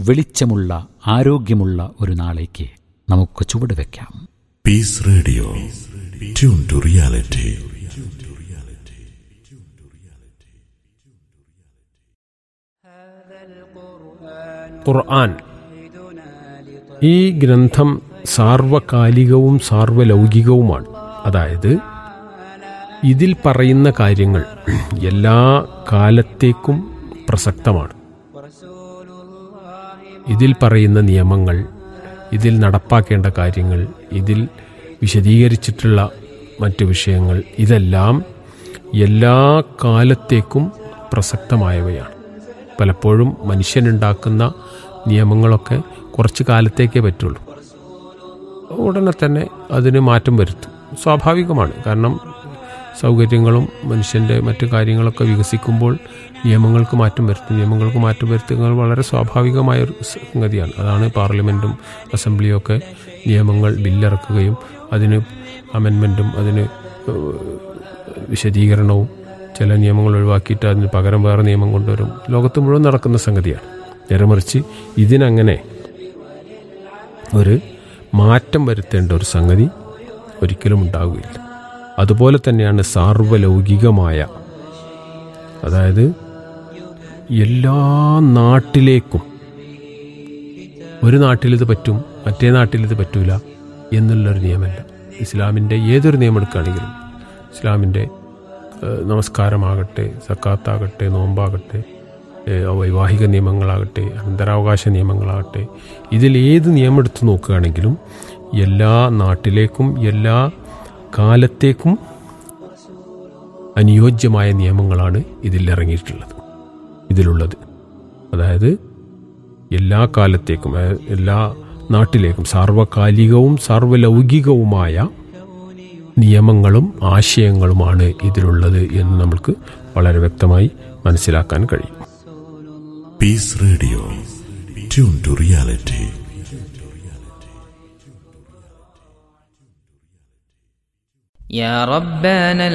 വെളിച്ചമുള്ള ആരോഗ്യമുള്ള ഒരു നാളേക്ക് നമുക്ക് ചുവടുവെക്കാം Peace Radio. Tune to reality. ഖുർആൻ ഈ ഗ്രന്ഥം സാർവകാലികവും സാർവലൗകികവുമാണ് അതായത് ഇതിൽ പറയുന്ന കാര്യങ്ങൾ എല്ലാ കാലത്തേക്കും പ്രസക്തമാണ് ഇതിൽ പറയുന്ന നിയമങ്ങൾ ഇതിൽ നടപ്പാക്കേണ്ട കാര്യങ്ങൾ ഇതിൽ വിശദീകരിച്ചിട്ടുള്ള മറ്റു വിഷയങ്ങൾ ഇതെല്ലാം എല്ലാ കാലത്തേക്കും പ്രസക്തമായവയാണ് പലപ്പോഴും മനുഷ്യനുണ്ടാക്കുന്ന നിയമങ്ങളൊക്കെ കുറച്ച് കാലത്തേക്കേ പറ്റുള്ളൂ ഉടനെ തന്നെ അതിന് മാറ്റം വരുത്തും സ്വാഭാവികമാണ് കാരണം സൗകര്യങ്ങളും മനുഷ്യൻ്റെ മറ്റു കാര്യങ്ങളൊക്കെ വികസിക്കുമ്പോൾ നിയമങ്ങൾക്ക് മാറ്റം വരുത്തും നിയമങ്ങൾക്ക് മാറ്റം വരുത്തുന്നത് വളരെ സ്വാഭാവികമായ ഒരു സംഗതിയാണ് അതാണ് പാർലമെൻറ്റും അസംബ്ലിയും ഒക്കെ നിയമങ്ങൾ ബില്ലിറക്കുകയും അതിന് അമെൻമെൻറ്റും അതിന് ഏഹ്, വിശദീകരണവും ചില നിയമങ്ങൾ ഒഴിവാക്കിയിട്ട് അതിന് പകരം വേറെ നിയമം കൊണ്ടുവരും ലോകത്ത് മുഴുവൻ നടക്കുന്ന സംഗതിയാണ് നേരെ മറിച്ച് ഇതിനങ്ങനെ ഒരു മാറ്റം വരുത്തേണ്ട ഒരു സംഗതി ഒരിക്കലും ഉണ്ടാവുകയില്ല അതുപോലെ തന്നെയാണ് സാർവലൗകികമായ അതായത് എല്ലാ നാട്ടിലേക്കും ഒരു നാട്ടിലിത് പറ്റും മറ്റേ നാട്ടിലിത് പറ്റൂല എന്നുള്ളൊരു നിയമമല്ല ഇസ്ലാമിൻ്റെ ഏതൊരു നിയമം എടുക്കുകയാണെങ്കിലും ഇസ്ലാമിൻ്റെ ഏഹ്, നമസ്കാരമാകട്ടെ സക്കാത്താകട്ടെ നോമ്പാകട്ടെ ഏഹ്, വൈവാഹിക നിയമങ്ങളാകട്ടെ അനന്തരാവകാശ നിയമങ്ങളാകട്ടെ ഇതിൽ ഏത് നിയമം എടുത്ത് നോക്കുകയാണെങ്കിലും എല്ലാ നാട്ടിലേക്കും എല്ലാ കാലത്തേക്കും അനുയോജ്യമായ നിയമങ്ങളാണ് ഇതിൽ ഇറങ്ങിയിട്ടുള്ളത് ഇതിലുള്ളത് അതായത് എല്ലാ കാലത്തേക്കും അതായത് എല്ലാ നാട്ടിലേക്കും സാർവകാലികവും സാർവലൗകികവുമായ നിയമങ്ങളും ആശയങ്ങളുമാണ് ഇതിലുള്ളത് എന്ന് നമുക്ക് വളരെ വ്യക്തമായി മനസ്സിലാക്കാൻ കഴിയും Peace Radio. Tune to reality. يا ربنا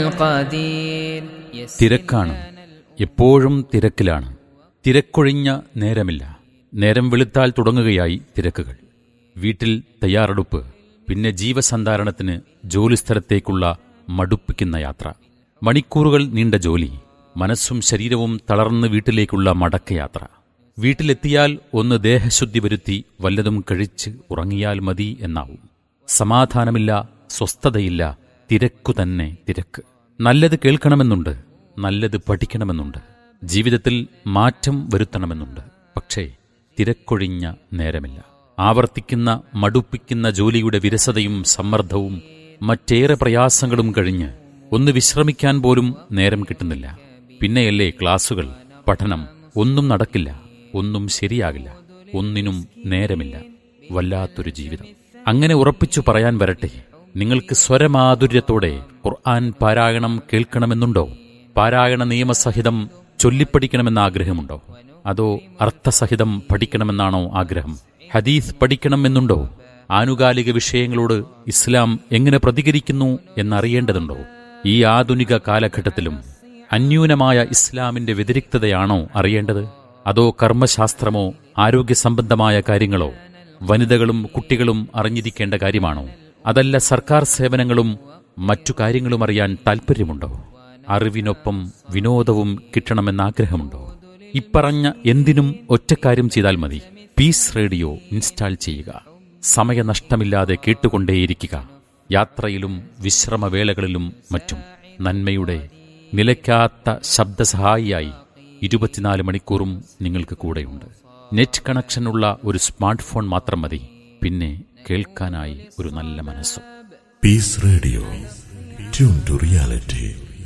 القدير തിരക്കാണ് എപ്പോഴും തിരക്കിലാണ് തിരക്കൊഴിഞ്ഞ നേരമില്ല നേരം വെളുത്താൽ തുടങ്ങുകയായി തിരക്കുകൾ വീട്ടിൽ തയ്യാറെടുപ്പ് പിന്നെ ജീവസന്ധാരണത്തിന് ജോലിസ്ഥലത്തേക്കുള്ള മടുപ്പിക്കുന്ന യാത്ര മണിക്കൂറുകൾ നീണ്ട ജോലി മനസ്സും ശരീരവും തളർന്ന് വീട്ടിലേക്കുള്ള മടക്കയാത്ര വീട്ടിലെത്തിയാൽ ഒന്ന് ദേഹശുദ്ധി വരുത്തി വല്ലതും കഴിച്ച് ഉറങ്ങിയാൽ മതി എന്നാവും സമാധാനമില്ല സ്വസ്ഥതയില്ല തിരക്കു തന്നെ തിരക്ക് നല്ലത് കേൾക്കണമെന്നുണ്ട് നല്ലത് പഠിക്കണമെന്നുണ്ട് ജീവിതത്തിൽ മാറ്റം വരുത്തണമെന്നുണ്ട് പക്ഷേ തിരക്കൊഴിഞ്ഞ നേരമില്ല ആവർത്തിക്കുന്ന മടുപ്പിക്കുന്ന ജോലിയുടെ വിരസതയും സമ്മർദ്ദവും മറ്റേറെ പ്രയാസങ്ങളും കഴിഞ്ഞ് ഒന്ന് വിശ്രമിക്കാൻ പോലും നേരം കിട്ടുന്നില്ല പിന്നെയല്ലേ ക്ലാസുകൾ പഠനം ഒന്നും നടക്കില്ല ഒന്നും ശരിയാകില്ല ഒന്നിനും നേരമില്ല വല്ലാത്തൊരു ജീവിതം അങ്ങനെ ഉറപ്പിച്ചു പറയാൻ വരട്ടെ നിങ്ങൾക്ക് സ്വരമാധുര്യത്തോടെ ഖുർആൻ പാരായണം കേൾക്കണമെന്നുണ്ടോ പാരായണ നിയമസഹിതം ചൊല്ലിപ്പഠിക്കണമെന്ന ആഗ്രഹമുണ്ടോ അതോ അർത്ഥസഹിതം പഠിക്കണമെന്നാണോ ആഗ്രഹം ഹദീസ് പഠിക്കണമെന്നുണ്ടോ ആനുകാലിക വിഷയങ്ങളോട് ഇസ്ലാം എങ്ങനെ പ്രതികരിക്കുന്നു എന്നറിയേണ്ടതുണ്ടോ ഈ ആധുനിക കാലഘട്ടത്തിലും അന്യൂനമായ ഇസ്ലാമിന്റെ വ്യതിരിക്തതയാണോ അറിയേണ്ടത് അതോ കർമ്മശാസ്ത്രമോ ആരോഗ്യ സംബന്ധമായ കാര്യങ്ങളോ വനിതകളും കുട്ടികളും അറിഞ്ഞിരിക്കേണ്ട കാര്യമാണോ അതല്ല സർക്കാർ സേവനങ്ങളും മറ്റു കാര്യങ്ങളും അറിയാൻ താൽപ്പര്യമുണ്ടോ അറിവിനൊപ്പം വിനോദവും കിട്ടണമെന്ന ആഗ്രഹമുണ്ടോ ഇപ്പറഞ്ഞ എന്തിനും ഒറ്റക്കാര്യം ചെയ്താൽ മതി പീസ് റേഡിയോ ഇൻസ്റ്റാൾ ചെയ്യുക സമയനഷ്ടമില്ലാതെ കേട്ടുകൊണ്ടേയിരിക്കുക യാത്രയിലും വിശ്രമവേളകളിലും മറ്റും നന്മയുടെ നിലയ്ക്കാത്ത ശബ്ദസഹായിയായി ഇരുപത്തിനാല് മണിക്കൂറും നിങ്ങൾക്ക് കൂടെയുണ്ട് നെറ്റ് കണക്ഷനുള്ള ഒരു സ്മാർട്ട് ഫോൺ മാത്രം മതി പിന്നെ കേൾക്കാനായി ഒരു നല്ല മനസ്സും Peace Radio. Tune to reality.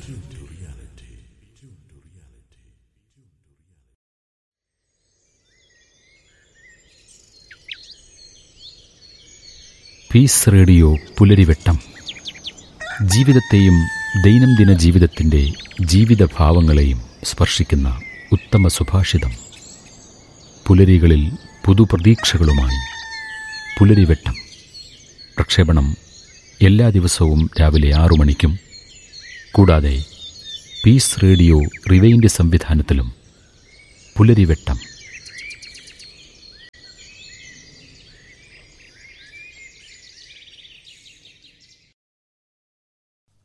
Peace radio പുലരിവെട്ടം ജീവിതത്തെയും ദൈനംദിന ജീവിതത്തിൻ്റെ ജീവിതഭാവങ്ങളെയും സ്പർശിക്കുന്ന ഉത്തമ സുഭാഷിതം പുലരികളിൽ പുതുപ്രതീക്ഷകളുമായി പുലരിവെട്ടം പ്രക്ഷേപണം എല്ലാ ദിവസവും രാവിലെ ആറു മണിക്കും കൂടാതെ പീസ് റേഡിയോ റിവൈൻഡ് സംവിധാനത്തിലും പുലരിവെട്ടം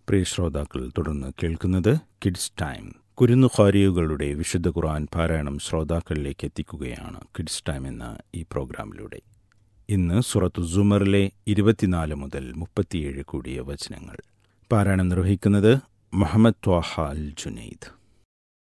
പ്രിയ ശ്രോതാക്കൾ തുടർന്ന് കേൾക്കുന്നത് കിഡ്സ് ടൈം കുരുന്നുഖാരിയുകളുടെ വിശുദ്ധ ഖുർആൻ പാരായണം ശ്രോതാക്കളിലേക്ക് എത്തിക്കുകയാണ് കിഡ്സ് ടൈം എന്ന ഈ പ്രോഗ്രാമിലൂടെ ഇന്ന് സുറത്തു സുമറിലെ ഇരുപത്തിനാല് മുതൽ മുപ്പത്തിയേഴ് കൂടിയ വചനങ്ങൾ പാരായണം നിർവഹിക്കുന്നത് മുഹമ്മദ് ത്വാഹ അൽ ജുനൈദ്